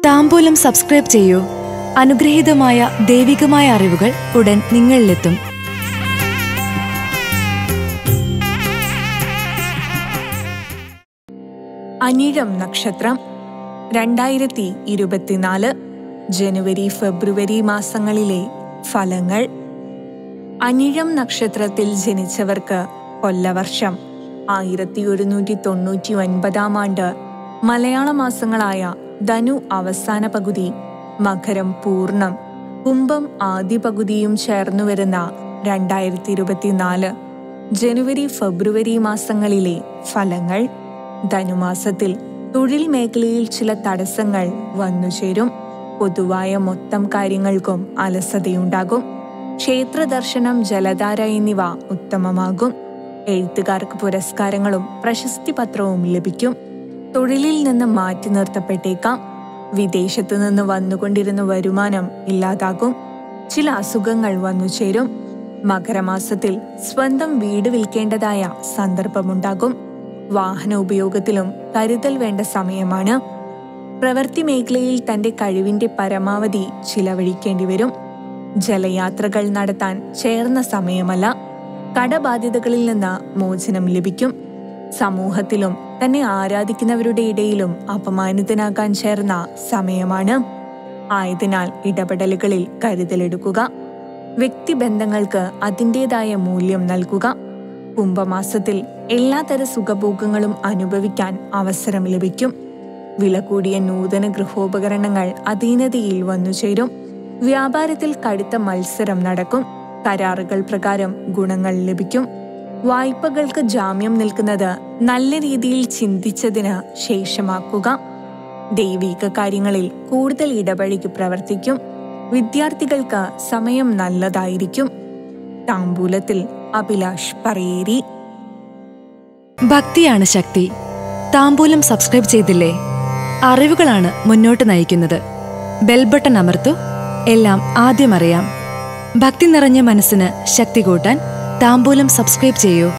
താമ്പൂലം subscribe ചെയ്യൂ അനുഗ്രഹീതമായ ദൈവികമായ അറിവുകൾ ഉടൻ നിങ്ങളിലെത്തും അനിഴം നക്ഷത്രം രണ്ടായിരത്തി ഇരുപത്തിനാല് ജനുവരി ഫെബ്രുവരി മാസങ്ങളിലെ ഫലങ്ങൾ അനിഴം നക്ഷത്രത്തിൽ ജനിച്ചവർക്ക് കൊല്ലവർഷം ആയിരത്തി ഒരുന്നൂറ്റി തൊണ്ണൂറ്റി ഒൻപതാം ആണ്ട് മലയാള മാസങ്ങളായ ധനു അവസാന പകുതി മകരം പൂർണ്ണം കുംഭം ആദ്യ പകുതിയും ചേർന്നു വരുന്ന രണ്ടായിരത്തി ഇരുപത്തിനാല് ജനുവരി ഫെബ്രുവരി മാസങ്ങളിലെ ഫലങ്ങൾ ധനുമാസത്തിൽ തൊഴിൽ മേഖലയിൽ ചില തടസ്സങ്ങൾ വന്നുചേരും പൊതുവായ മൊത്തം കാര്യങ്ങൾക്കും അലസതയുണ്ടാകും ക്ഷേത്ര ദർശനം ജലധാര എന്നിവ ഉത്തമമാകും എഴുത്തുകാർക്ക് പുരസ്കാരങ്ങളും പ്രശസ്തി പത്രവും ലഭിക്കും തൊഴിലിൽ നിന്ന് മാറ്റി നിർത്തപ്പെട്ടേക്കാം വിദേശത്തു നിന്ന് വന്നുകൊണ്ടിരുന്ന വരുമാനം ഇല്ലാതാകും ചില അസുഖങ്ങൾ വന്നുചേരും മകരമാസത്തിൽ സ്വന്തം വീട് വിൽക്കേണ്ടതായ സന്ദർഭമുണ്ടാകും വാഹന ഉപയോഗത്തിലും കരുതൽ വേണ്ട സമയമാണ് പ്രവൃത്തി മേഖലയിൽ തന്റെ കഴിവിന്റെ പരമാവധി ചിലവഴിക്കേണ്ടി വരും ജലയാത്രകൾ നടത്താൻ ചേർന്ന സമയമല്ല കടബാധ്യതകളിൽ നിന്ന് മോചനം ലഭിക്കും സമൂഹത്തിലും തന്നെ ആരാധിക്കുന്നവരുടെ ഇടയിലും അപമാനിതനാകാൻ ചേർന്ന സമയമാണ് ആയതിനാൽ ഇടപെടലുകളിൽ കരുതലെടുക്കുക വ്യക്തിബന്ധങ്ങൾക്ക് അതിൻ്റെതായ മൂല്യം നൽകുക കുംഭമാസത്തിൽ എല്ലാതര സുഖഭോഗങ്ങളും അനുഭവിക്കാൻ അവസരം ലഭിക്കും വില കൂടിയ നൂതന ഗൃഹോപകരണങ്ങൾ അധീനതയിൽ വന്നുചേരും വ്യാപാരത്തിൽ കടുത്ത മത്സരം നടക്കും കരാറുകൾ പ്രകാരം ഗുണങ്ങൾ ലഭിക്കും വായ്പകൾക്ക് ജാമ്യം നിൽക്കുന്നത് നല്ല രീതിയിൽ ചിന്തിച്ചതിന് ശേഷമാക്കുക ദൈവിക കാര്യങ്ങളിൽ കൂടുതൽ ഇടപഴകി പ്രവർത്തിക്കും വിദ്യാർത്ഥികൾക്ക് സമയം നല്ലതായിരിക്കും താമ്പൂലത്തിൽ അഭിലാഷ് പറയേരി ഭക്തിയാണ് ശക്തി താമ്പൂലം സബ്സ്ക്രൈബ് ചെയ്തില്ലേ അറിവുകളാണ് മുന്നോട്ട് നയിക്കുന്നത് ബെൽ ബട്ടൺ അമർത്തു എല്ലാം ആദ്യം അറിയാം ഭക്തി നിറഞ്ഞ മനസ്സിന് ശക്തി കൂട്ടാൻ താമ്പൂലം സബ്സ്ക്രൈബ് ചെയ്യൂ